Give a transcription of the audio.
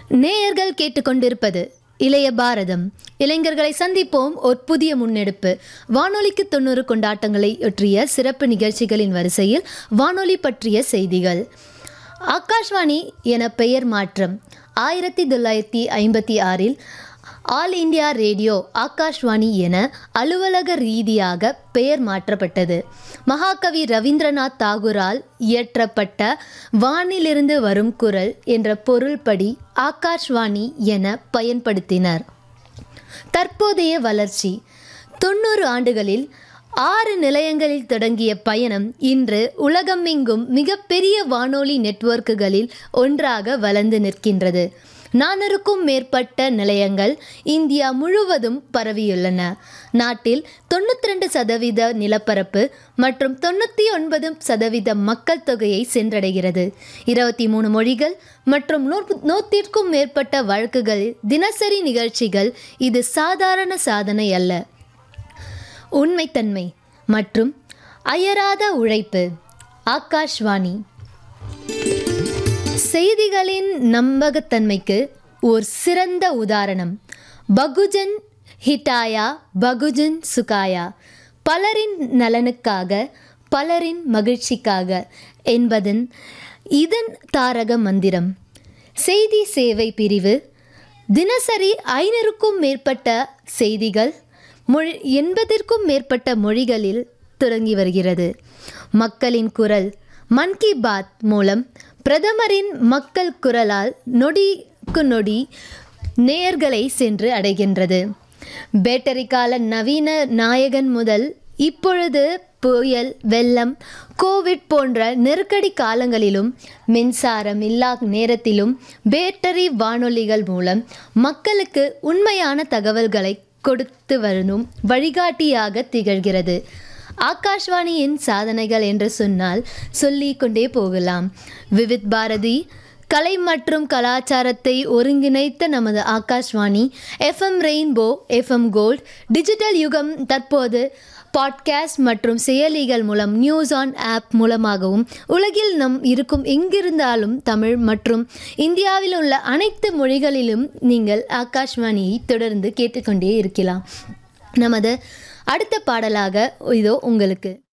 நேயர்கள் கேட்டுக்கொண்டிருப்பது இளைய பாரதம் இளைஞர்களை சந்திப்போம் ஒரு புதிய முன்னெடுப்பு வானொலிக்கு தொண்ணூறு கொண்டாட்டங்களை ஒற்றிய சிறப்பு நிகழ்ச்சிகளின் வரிசையில் வானொலி பற்றிய செய்திகள் ஆகாஷ்வாணி என பெயர் மாற்றம் ஆயிரத்தி தொள்ளாயிரத்தி ஐம்பத்தி ஆறில் ஆல் இந்தியா ரேடியோ ஆகாஷ்வாணி என அலுவலக ரீதியாக பெயர் மாற்றப்பட்டது மகாகவி ரவீந்திரநாத் தாகூரால் இயற்றப்பட்ட வானிலிருந்து வரும் குரல் என்ற பொருள்படி ஆகாஷ்வாணி என பயன்படுத்தினர் தற்போதைய வளர்ச்சி தொண்ணூறு ஆண்டுகளில் ஆறு நிலையங்களில் தொடங்கிய பயணம் இன்று உலகமெங்கும் மிகப்பெரிய வானொலி நெட்வொர்க்குகளில் ஒன்றாக வளர்ந்து நிற்கின்றது நானூறுக்கும் மேற்பட்ட நிலையங்கள் இந்தியா முழுவதும் பரவியுள்ளன நாட்டில் தொண்ணூற்றி ரெண்டு சதவீத நிலப்பரப்பு மற்றும் தொண்ணூற்றி ஒன்பது சதவீத மக்கள் தொகையை சென்றடைகிறது இருபத்தி மூணு மொழிகள் மற்றும் நூறு நூற்றிற்கும் மேற்பட்ட வழக்குகள் தினசரி நிகழ்ச்சிகள் இது சாதாரண சாதனை அல்ல உண்மைத்தன்மை மற்றும் அயராத உழைப்பு ஆகாஷ்வாணி செய்திகளின் நம்பகத்தன்மைக்கு ஒரு சிறந்த உதாரணம் பகுஜன் ஹிட்டாயா பகுஜன் சுகாயா பலரின் நலனுக்காக பலரின் மகிழ்ச்சிக்காக என்பதன் இதன் தாரக மந்திரம் செய்தி சேவை பிரிவு தினசரி ஐநூறுக்கும் மேற்பட்ட செய்திகள் மொழி எண்பதிற்கும் மேற்பட்ட மொழிகளில் தொடங்கி வருகிறது மக்களின் குரல் மன் கி பாத் மூலம் பிரதமரின் மக்கள் குரலால் நொடிக்கு நொடி நேயர்களை சென்று அடைகின்றது பேட்டரி கால நவீன நாயகன் முதல் இப்பொழுது புயல் வெள்ளம் கோவிட் போன்ற நெருக்கடி காலங்களிலும் மின்சாரம் இல்லா நேரத்திலும் பேட்டரி வானொலிகள் மூலம் மக்களுக்கு உண்மையான தகவல்களை கொடுத்து வரும் வழிகாட்டியாக திகழ்கிறது ஆகாஷ்வாணியின் சாதனைகள் என்று சொன்னால் சொல்லி கொண்டே போகலாம் விவித் பாரதி கலை மற்றும் கலாச்சாரத்தை ஒருங்கிணைத்த நமது Akashvani FM rainbow FM gold digital யுகம் தற்போது பாட்காஸ்ட் மற்றும் செயலிகள் மூலம் நியூஸ் ஆன் ஆப் மூலமாகவும் உலகில் நம் இருக்கும் எங்கிருந்தாலும் தமிழ் மற்றும் இந்தியாவில் உள்ள அனைத்து மொழிகளிலும் நீங்கள் ஆகாஷ்வாணியை தொடர்ந்து கேட்டுக்கொண்டே இருக்கலாம் நமது அடுத்த பாடலாக இதோ உங்களுக்கு